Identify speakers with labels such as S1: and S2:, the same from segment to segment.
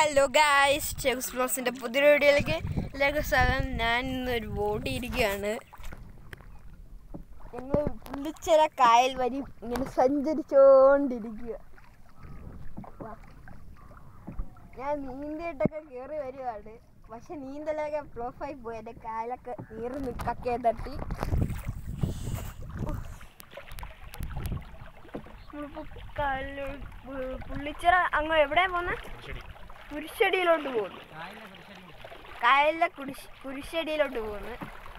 S1: Hello guys checks ബ്ലോസിന്റെ പുതിയ വീഡിയോയിലേക്ക് എല്ലാവർക്കും സ്വാഗതം ഞാൻ ഇന്നൊരു ബോട്ട് ഇരിക്കുകയാണ് ഞങ്ങൾ പുള്ളിച്ചിറ കായൽ വരി ഇങ്ങനെ സഞ്ചരിച്ചോണ്ടിരിക്കുക വാ. ഞാൻ നീന്തിയിട്ടൊക്കെ കയറി വരുവാണ് പക്ഷെ നീന്തലൊക്കെ ഫ്ലോഫായി പോയി എൻ്റെ കായലൊക്കെ നീറ് നിൽക്കൊക്കെ തട്ടി നമ്മളിപ്പോൾ കായലിൽ പുള്ളിച്ചിറ അങ്ങ് എവിടെയാ പോകുന്നത് കുരിശടിയിലോട്ട് പോകുന്നു കായലിലെ കുരിശ് കുരിശടിയിലോട്ട് പോകുന്നു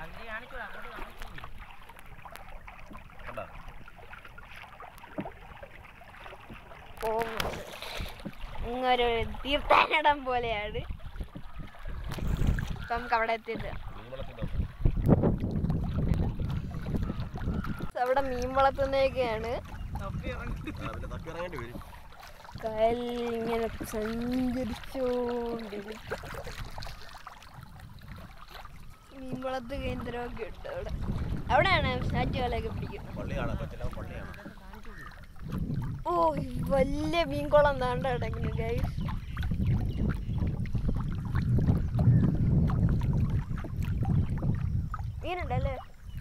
S1: പോകുന്നത് ഇങ്ങൊരു തീർത്ഥാടനം പോലെയാണ് ഇപ്പം നമുക്ക് അവിടെ എത്തിയത് അവിടെ മീൻ വളർത്തുന്നതൊക്കെയാണ് കായൽ ഇങ്ങനെ സഞ്ചരിച്ചോണ്ടിരിക്കും മീൻ വളർത്ത് കേന്ദ്രമൊക്കെ ഉണ്ട് അവിടെ അവിടെയാണ് സ്റ്റാറ്റുകളൊക്കെ പിടിക്കുന്നത് ഓ ഈ വലിയ മീൻകുളം താണ്ട കിടക്കുന്നു ഗൈസ് മീനുണ്ടല്ലേ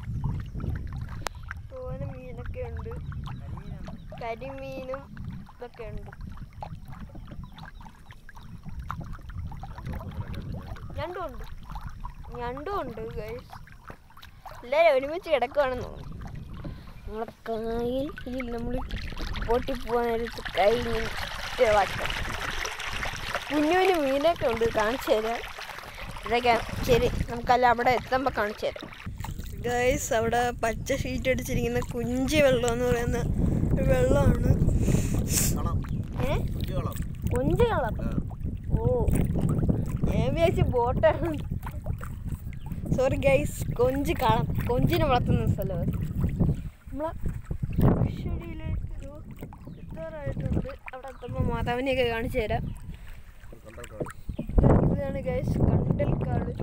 S1: തോനെ മീനൊക്കെ ഉണ്ട് കരിമീനും ഇതൊക്കെ ഉണ്ട് ഞണ്ടും ഉണ്ട് ഞണ്ടും ഉണ്ട് ഗൈസ് എല്ലാവരും ഒരുമിച്ച് കിടക്കുവാണെന്ന് തോന്നുന്നു നമ്മളെ കായിൽ നമ്മൾ പൊട്ടി പോകാൻ നേരത്ത് കൈ ഇങ്ങനെ ഇളക്കാം കുഞ്ഞു കുഞ്ഞു മീനൊക്കെ ഉണ്ട് കാണിച്ചു തരാം ഇതൊക്കെ ശരി നമുക്കല്ല അവിടെ എത്തുമ്പോൾ കാണിച്ചു തരാം ഗൈസ് അവിടെ പച്ച ഷീറ്റ് അടിച്ചിരിക്കുന്ന കുഞ്ചി വെള്ളം എന്ന് പറയുന്ന ഒരു വെള്ളമാണ് ഏ കൊഞ്ച് കളർ ഓ ഞാൻ വിചാരിച്ച ബോട്ടാണ് സോറി ഗൈസ് കൊഞ്ച് കളം കൊഞ്ചിനെ വളർത്തുന്ന സ്ഥലമാണ് നമ്മളെ കുരിശടിയിലേക്ക് ഒരു എത്താറായിട്ടുണ്ട് അവിടെ എത്തുമ്പോൾ മാതാവിനെയൊക്കെ കാണിച്ചു തരാം ഇതാണ് ഗൈസ് കണ്ടൽക്കാട്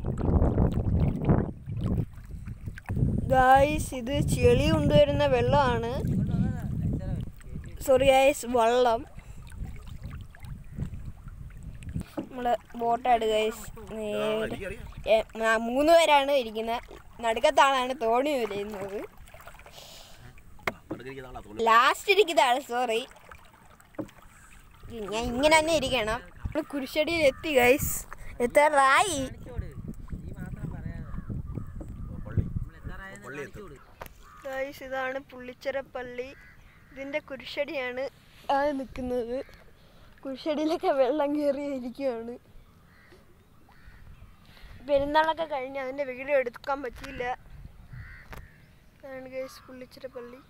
S1: ഗായ്സ് ഇത് ചെളി കൊണ്ടുവരുന്ന വെള്ളമാണ് സോറി ഗൈസ് വള്ളം നമ്മള് ബോട്ടാണ് ഗൈസ് നേരെ ഏ, നാ- മൂന്ന് പേരാണ് ഇരിക്കുന്നത് നടുക്കത്താളാണ് തോണി വരുന്നത് ലാസ്റ്റ് ഇരിക്കുന്ന ആള് സോറി ഞാൻ ഇങ്ങനെ തന്നെ ഇരിക്കണം നമ്മള് കുരിശടിയിൽ എത്തി ഗൈസ് എത്താറായി ഗൈസ് ഇതാണ് പുള്ളിച്ചിറ പള്ളി ഇതിൻ്റെ കുരിശടിയാണ് ആ നിൽക്കുന്നത് കുരിശടിയിലൊക്കെ വെള്ളം കയറി ഇരിക്കുകയാണ് പെരുന്നാളൊക്കെ കഴിഞ്ഞ് അതിൻ്റെ വീഡിയോ എടുക്കാൻ പറ്റിയില്ല അതാണ് ഗൈസ് പുള്ളിച്ചിറ പള്ളി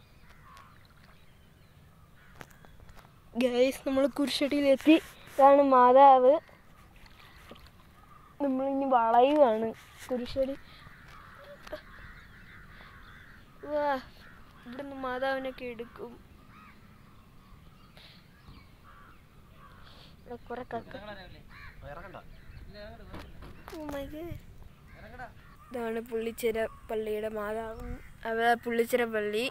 S1: ഗൈസ് നമ്മൾ കുരിശടിയിലെത്തി ഇതാണ് മാതാവ് നമ്മളിനി വളയുവാണ് കുരിശടി വാ ഇവിടുന്ന് മാതാവിനൊക്കെ എടുക്കും ഇവിടെ കുറെ കക്ക Oh my God. ഇതാണ് പുള്ളിച്ചിര പള്ളിയുടെ മാതാവ് അവ പുള്ളിച്ചിര പള്ളി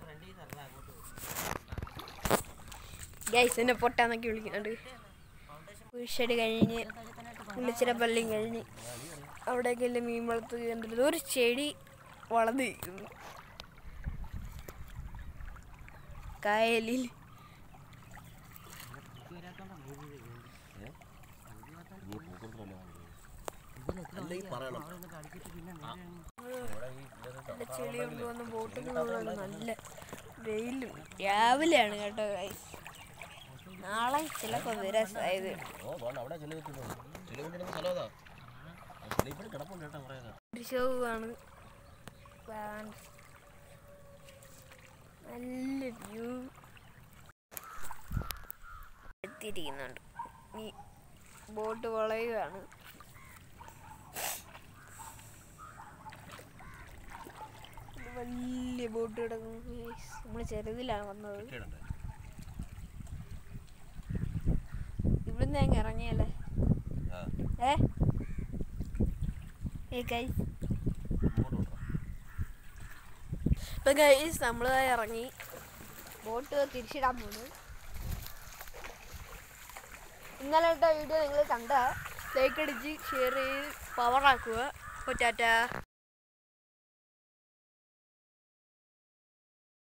S1: ഗൈസ് എന്നെ പൊട്ടാന്നൊക്കെ വിളിക്കുന്നുണ്ട് കുരിശടി കഴിഞ്ഞ് പുള്ളിച്ചിര പള്ളിയും കഴിഞ്ഞ് അവിടേക്കല്ലേ മീൻ വളർത്ത് കണ്ടിട്ട് ഒരു ചെടി വളർന്നിരിക്കുന്നു കായലിൽ നല്ല ചെളി കൊണ്ടുവന്ന ബോട്ടുകളുള്ള നല്ല വെയിലും രാവിലെയാണ് കേട്ടോ guys. നാളെ ചിലപ്പോൾ വരാൻ സാധ്യതയുണ്ട് ഷോവാണ് നല്ല വ്യൂ എത്തിയിരിക്കുന്നുണ്ട് ഈ ബോട്ട് വളയുകയാണ് ഇത് വലിയ ബോട്ട് കിടക്കുന്നു നമ്മൾ ചെറുതിലാണ് വന്നത് ഇവിടുന്ന് അങ്ങ് ഇറങ്ങിയല്ലേ ഏ ഏ ഗൈസ് ഇപ്പൊ ഗൈസ് നമ്മൾ ഇറങ്ങി ബോട്ട് തിരിച്ചിടാൻ പോകുന്നു ഇന്നലെ ഇട്ട വീഡിയോ നിങ്ങൾ കണ്ട ലൈക്ക് അടിച്ച് ഷെയർ ചെയ്ത് പവറാക്കുക അപ്പോൾ ടാറ്റാ